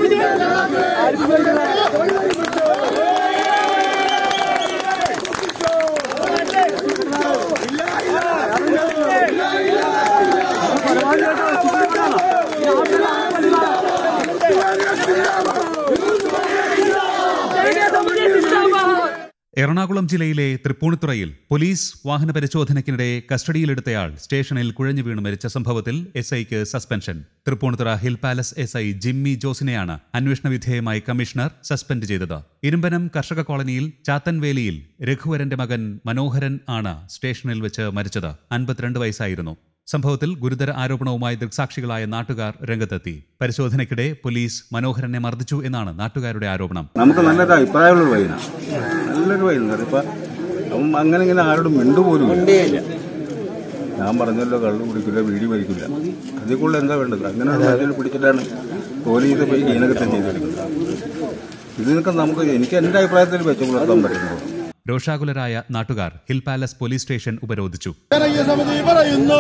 എറണാകുളം ജില്ലയിലെ തൃപ്പൂണിത്തുറയിൽ പോലീസ് വാഹന പരിശോധനയ്ക്കിനിടെ കസ്റ്റഡിയിലെടുത്തയാൾ സ്റ്റേഷനിൽ കുഴഞ്ഞു വീണ് മരിച്ച സംഭവത്തിൽ എസ് ഐക്ക് suspension Tripunithura hill palace S I Jimmy ജോസിനെയാണ് അന്വേഷണ വിധേയമായി കമ്മീഷണർ സസ്പെൻഡ് ചെയ്തത് ഇരുമ്പനം കർഷക കോളനിയിൽ ചാത്തൻവേലിയിൽ രഘുവരന്റെ മകൻ മനോഹരൻ ആണ് സ്റ്റേഷനിൽ വെച്ച് മരിച്ചത് അൻപത്തിരണ്ട് വയസ്സായിരുന്നു സംഭവത്തിൽ ഗുരുതര ആരോപണവുമായി ദൃക്സാക്ഷികളായ നാട്ടുകാർ രംഗത്തെത്തി പരിശോധനയ്ക്കിടെ പോലീസ് മനോഹരനെ മർദ്ദിച്ചു എന്നാണ് നാട്ടുകാരുടെ ആരോപണം നമുക്ക് നല്ലൊരു അഭിപ്രായമുള്ള പയ്യന നല്ലൊരു പയ്യന ഇപ്പൊ അവൻ അങ്ങനെ ഇങ്ങനെ ആരോടും മിണ്ടുപോലും ഇല്ല ഞാൻ പറഞ്ഞല്ലോ കള്ളു കുടിക്കില്ല വീടി വലിക്കില്ല അതിൽ കൂടുതൽ എന്താ വേണ്ടത് അങ്ങനെ ഒരു മനുഷ്യനെ പിടിച്ചിട്ടാണ് പോലീസ് പോയി ഈനകത്തം ചെയ്തെടുക്കുന്നത് ഇതിനൊക്കെ നമുക്ക് എനിക്ക് എന്റെ അഭിപ്രായത്തിൽ വെച്ചു പുലർത്താൻ പറ്റുന്നു രോഷാകുലരായ നാട്ടുകാർ ഹിൽ പാലസ് പോലീസ് സ്റ്റേഷൻ ഉപരോധിച്ചു ജനകീയ സമിതി പറയുന്നു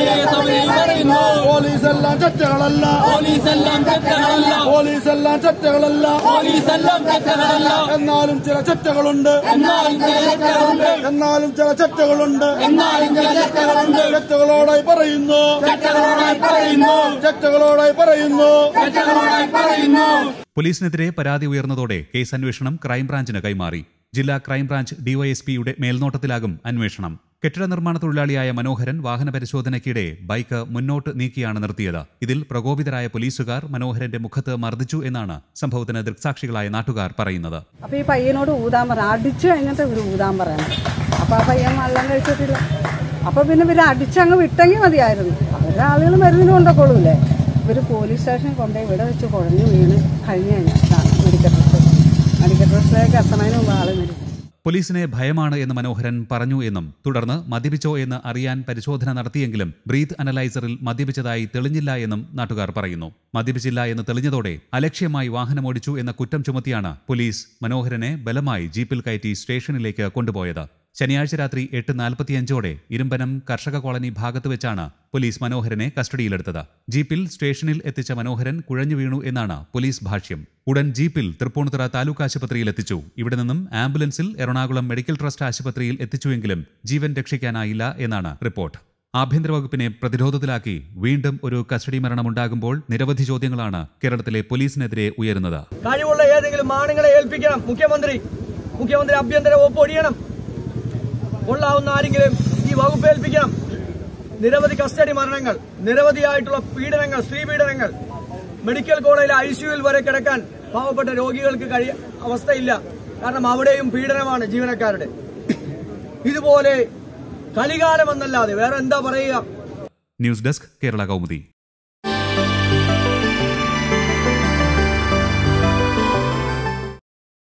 പോലീസ് എല്ലാം ചറ്റകളല്ല പോലീസെല്ലാം തെറ്റകളല്ല പോലീസ് എല്ലാം ചറ്റകളല്ല പോലീസെല്ലാം തെറ്റകളല്ല എന്നാലും ചില ചറ്റകളുണ്ട് എന്നാലും ചില തെറ്റുകളുണ്ട് എന്നാലും ചില ചറ്റകളുണ്ട് എന്നാലും ചില തെറ്റുകളുണ്ട് ചറ്റകളോടായി പറയുന്നു തെറ്റുകളോടായി പറയുന്നു ചറ്റകളോടായി പറയുന്നു തെറ്റുകളോടായി പറയുന്നു പോലീസിനെതിരെ പരാതി ഉയർന്നതോടെ കേസ് അന്വേഷണം ക്രൈംബ്രാഞ്ചിന് കൈമാറി ജില്ലാ ക്രൈംബ്രാഞ്ച് ഡിവൈഎസ്പിയുടെ മേൽനോട്ടത്തിലാകും അന്വേഷണം കെട്ടിട നിർമ്മാണ തൊഴിലാളിയായ മനോഹരൻ വാഹന പരിശോധനയ്ക്കിടെ ബൈക്ക് മുന്നോട്ട് നീക്കിയാണ് നിർത്തിയത് ഇതിൽ പ്രകോപിതരായ പോലീസുകാർ മനോഹരന്റെ മുഖത്ത് മർദ്ദിച്ചു എന്നാണ് സംഭവത്തിന് ദൃക്സാക്ഷികളായ നാട്ടുകാർ പറയുന്നത് അപ്പൊ ഈ പയ്യനോട് ഊതാൻ പറ അടിച്ചു കഴിഞ്ഞിട്ട് ഇവര് ഊതാൻ പറയണം അപ്പൊ ആ പയ്യൻ വെള്ളം കഴിച്ചിട്ടില്ല അപ്പൊ പിന്നെ ഇവര് അടിച്ചങ്ങ് വിട്ടെങ്കിൽ മതിയായിരുന്നു അവരുടെ ആളുകൾ മരുന്നിന് കൊണ്ടൊക്കൊള്ളൂല്ലേ ഇവര് പോലീസ് സ്റ്റേഷനിൽ കൊണ്ടുപോയി ഇവിടെ വെച്ച് കുഴഞ്ഞു വീണ് കഴിഞ്ഞു കഴിഞ്ഞാണ് മെഡിക്കൽ ട്രസ്റ്റ് മെഡിക്കൽ ട്രസ്റ്റിലേക്ക് എത്തണതിന് മുമ്പ് ആള് മരിച്ചു പോലീസിനെ ഭയമാണ് എന്ന് മനോഹരൻ പറഞ്ഞു എന്നും തുടർന്ന് മദ്യപിച്ചോ എന്ന് അറിയാൻ പരിശോധന നടത്തിയെങ്കിലും ബ്രീത്ത് അനലൈസറിൽ മദ്യപിച്ചതായി തെളിഞ്ഞില്ല എന്നും നാട്ടുകാർ പറയുന്നു മദ്യപിച്ചില്ല എന്ന് തെളിഞ്ഞതോടെ അലക്ഷ്യമായി വാഹനമോടിച്ചു എന്ന കുറ്റം ചുമത്തിയാണ് പോലീസ് മനോഹരനെ ബലമായി ജീപ്പിൽ കയറ്റി സ്റ്റേഷനിലേക്ക് കൊണ്ടുപോയത് ശനിയാഴ്ച രാത്രി എട്ട് നാൽപ്പത്തിയഞ്ചോടെ ഇരുമ്പനം കർഷക കോളനി ഭാഗത്ത് വെച്ചാണ് പോലീസ് മനോഹരനെ കസ്റ്റഡിയിലെടുത്തത് ജീപ്പിൽ സ്റ്റേഷനിൽ എത്തിച്ച മനോഹരൻ കുഴഞ്ഞു വീണു എന്നാണ് പോലീസ് ഭാഷ്യം ഉടൻ ജീപ്പിൽ തൃപ്പൂണിത്തുറ താലൂക്ക് ആശുപത്രിയിൽ എത്തിച്ചു ഇവിടെ നിന്നും ആംബുലൻസിൽ എറണാകുളം മെഡിക്കൽ ട്രസ്റ്റ് ആശുപത്രിയിൽ എത്തിച്ചുവെങ്കിലും ജീവൻ രക്ഷിക്കാനായില്ല എന്നാണ് റിപ്പോർട്ട് ആഭ്യന്തര വകുപ്പിനെ പ്രതിരോധത്തിലാക്കി വീണ്ടും ഒരു കസ്റ്റഡി മരണമുണ്ടാകുമ്പോൾ നിരവധി ചോദ്യങ്ങളാണ് കേരളത്തിലെ പോലീസിനെതിരെ ഉയരുന്നത് കഴിവുള്ള ഏതെങ്കിലും ആണുങ്ങളെ ഏൽപ്പിക്കണം മുഖ്യമന്ത്രി മുഖ്യമന്ത്രി ആഭ്യന്തര വകുപ്പ് ഒഴിയണം കൊള്ളാവുന്ന ആരെങ്കിലും ഈ വകുപ്പ് ഏൽപ്പിക്കണം നിരവധി കസ്റ്റഡി മരണങ്ങൾ നിരവധിയായിട്ടുള്ള പീഡനങ്ങൾ സ്ത്രീ പീഡനങ്ങൾ മെഡിക്കൽ കോളേജിലെ ഐ സിയുവിൽ വരെ കിടക്കാൻ പാവപ്പെട്ട രോഗികൾക്ക് കഴിയ അവസ്ഥയില്ല കാരണം അവിടെയും പീഡനമാണ് ജീവനക്കാരുടെ ഇതുപോലെ കലികാലമെന്നല്ലാതെ വേറെ എന്താ പറയുക ന്യൂസ് ഡെസ്ക് കേരള കൗമുദി